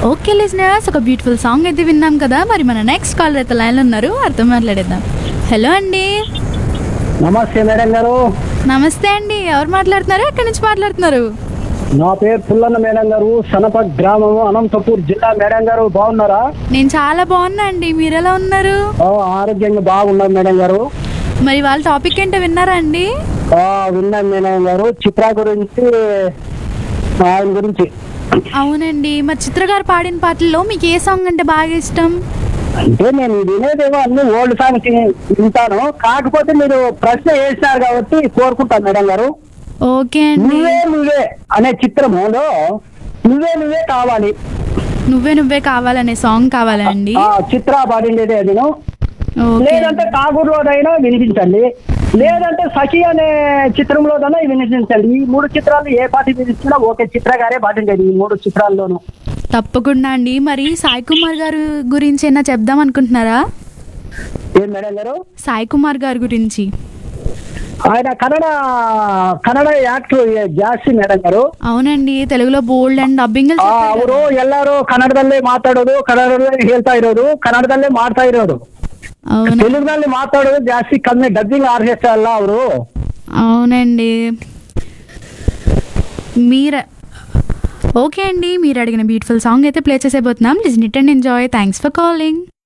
okay listeners ఒక beautiful song అయితే విన్నాం కదా మరి మన నెక్స్ట్ కాలర్ అయితే లైన్లో ఉన్నారు వారితో మాట్లాడేద్దాం హలో అండి నమస్తే మేడం గారు నమస్తే అండి ఎవరు మాట్లాడుతున్నారు ఎక్కడి నుంచి మాట్లాడుతున్నారు నా పేరు పుల్లన్న మేడం గారు సనప గ్రామం అనంతపూర్ జిల్లా మేడం గారు బాగున్నారా నేను చాలా బాగున్నా అండి మీరు ఎలా ఉన్నారు ఆ, ఆరోగ్యంగా బాగున్నాం మేడం గారు మరి వాళ్ళ టాపిక్ ఏంటో విన్నారా అండి ఆ, విన్నాం మేడం గారు చిత్ర గురించి ఆయన గురించి అవునండి మరి చిత్ర గారు పాడిన పాటల్లో మీకు ఏ సాంగ్ అంటే బాగా ఇష్టం అంటే నేను వినేదేమో అన్ని ఓల్డ్ సాంగ్స్ వింటాను కాకపోతే మీరు ప్రశ్న వేసినారు కాబట్టి కోరుకుంటాను మేడం గారు ఓకే అండి నువ్వే నువ్వే అనే చిత్రములో నువ్వే నువ్వే కావాలి నువ్వే నువ్వే కావాలనే సాంగ్ కావాలా అండి ఆ చిత్ర పాడిండేది అది నేను ఓకే లేదంటే ఠాగూర్లోదైనా వినిపించండి లేదంటే సఖి అనే చిత్రంలోదైనా వినిపించండి ఈ మూడు చిత్రాలు ఏ పార్టీ వినిపించినా ఓకే చిత్ర గారే పాటించండి ఈ మూడు చిత్రాల్లోనూ తప్పకుండా అండి మరి సాయి కుమార్ గారు గురించి ఏమైనా చెప్దాం అనుకుంటున్నారా ఏం మేడం గారు సాయి కుమార్ గారి గురించి ఆయన కన్నడ కన్నಡ యాక్టర్ ಜಾಸ್ತಿ ಮೇಡಮ್ గారు అవునండి తెలుగులో బోల్డ్ అండ్ డబ్బింగ్ ಆ, ಅವರು ಎಲ್ಲರೂ ಕನ್ನಡದಲ್ಲೇ ಮಾತಾಡೋದು ಕನ್ನಡದಲ್ಲೇ ಹೇಳ್ತಾ ಇರೋದು ಕನ್ನಡದಲ್ಲೇ ಮಾಡ್ತಾ ಇರೋದು అవును ತೆಲುಗಿನಲ್ಲಿ ಮಾತಾಡೋದು ಜಾಸ್ತಿ ಕಮ್ಮಿ ಡಬ್ಬಿಂಗ್ ಆರ್ಟಿಸ್ಟ್ ಅಲ್ಲ ಅವರು అవునండి మీరు ఓకే అండి మీరు అడిగిన బ్యూటిఫుల్ సాంగ్ అయితే ప్లే చేసేపోతున్నాం listen it and enjoy thanks for calling